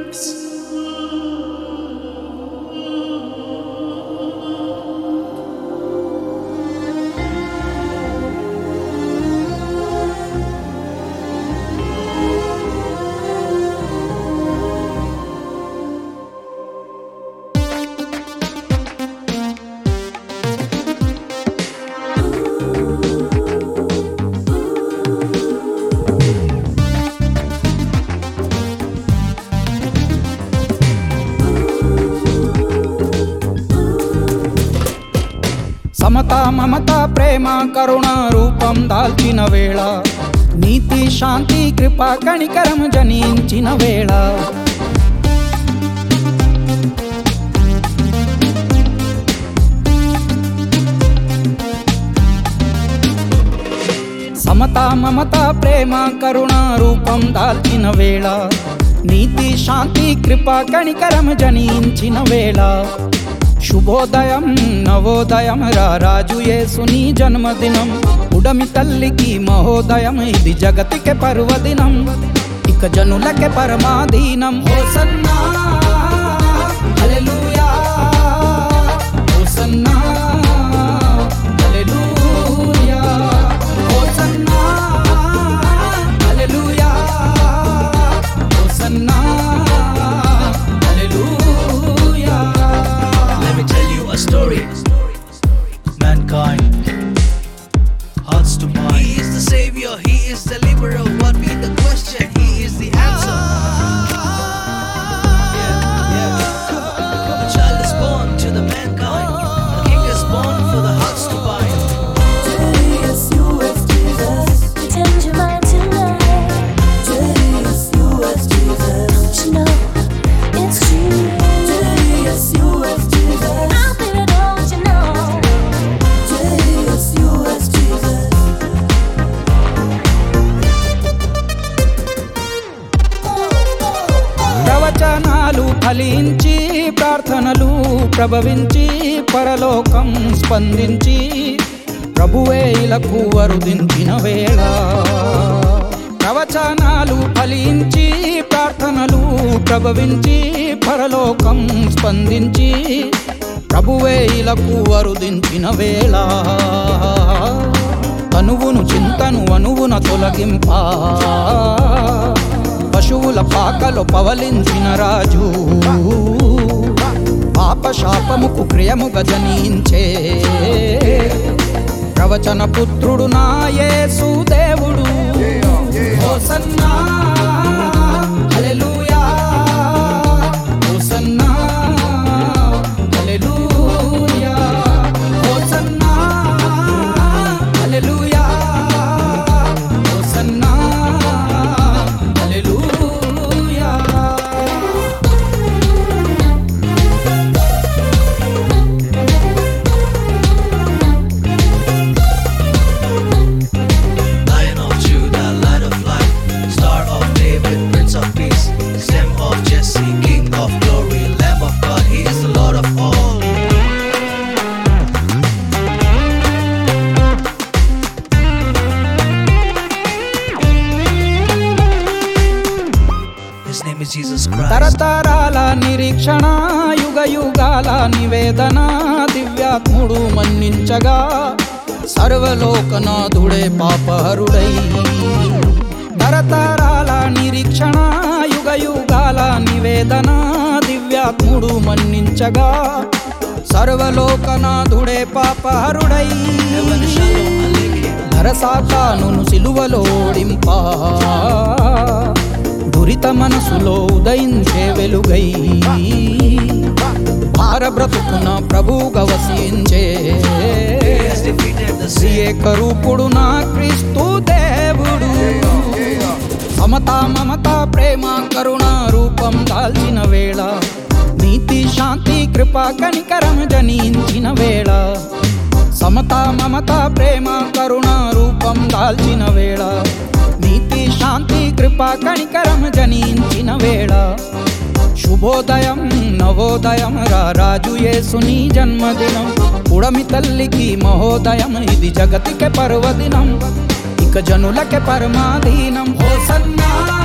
mix. Samata మమత ప్రేమ కరుణ రూపం దాల్చిన వేళ నీతి శాంతి కృప కణికరం జనించిన వేళ సమత మమత ప్రేమ కరుణ రూపం దాల్చిన వేళ నీతి శాంతి కృప కణికరం జనించిన వేళ శుభోదయం నవోదయం రా రాజు యేసుని జన్మదినం ఉడమి తల్లికి మహోదయం ఇది జగతికి పర్వదినం ఇక జనులకే పరమాధీనం hosanna hallelujah hosanna hallelujah hosanna hallelujah hosanna hallelujah Let me tell you a story. Mankind, hearts to mind. He is the savior, he is the deliverer. What be the question? He is the answer. Yeah, yeah. A child is born to the mankind. A king is born for the hearts to bind. Jesus, you as Jesus. Change your mind tonight. Jesus, you as Jesus. Don't you know it's true? Jesus, you as Jesus. I think I don't you know? Jesus, you as Jesus. ప్రవచనాలు ఫలించి ప్రార్థనలు ప్రభవించి పరలోకం స్పందించి ప్రభువేలకు వరుదించిన వేళ ప్రవచనాలు ఫలించి ప్రార్థనలు ప్రభవించి పరలోకం స్పందించి ప్రభువేలకు వరుదించిన వేళ తనువును చింతను అనువున తొలగింపా పశువుల పాకలో పవలించిన రాజు పాప శాపముకు క్రియముగా జనించే ప్రవచన పుత్రుడు నా యేసు దేవుడు hosanna hallelujah hosanna hallelujah hosanna hallelujah hosanna hallelujah Lion of Judah, light of light, star of David, prince of peace, stem of Jesse, king of glory, lamb of God, he is the Lord of all. His name is Jesus Christ. తరతరాల నిరీక్షణ యుగ యుగాల నివేదన దివ్యాత్ముడు మన్నించగా సర్వలోకనాథుడే పాపహరుడై తరతరాల నిరీక్షణ యుగ యుగాల నివేదన దివ్యాత్ముడు మన్నించగా సర్వలోకనాథుడే పాపహరుడై నరసాతాను సిలువలోడింపా దురిత మనసులో ఉదయించే వెలుగై భార బ్రతుకున ప్రభువుగా వసించే He has defeated the sin. ఏకరూపుడు నా క్రీస్తు దేవుడు సమత మమత ప్రేమ కరుణ రూపం దాల్చిన వేళ నీతి శాంతి కృప కనికరం జనించిన వేళ సమత మమత ప్రేమ కరుణ రూపం దాల్చిన వేళ నీతి శాంతి కృప కనికరం జనించిన వేళ శుభోదయం నవోదయం రా రాజు యేసుని జన్మదినం ఉడమి తల్లికి మహోదయం ఇది జగతికి పర్వదినం ఇక జనులకే పరమాధీనం హోసన్నా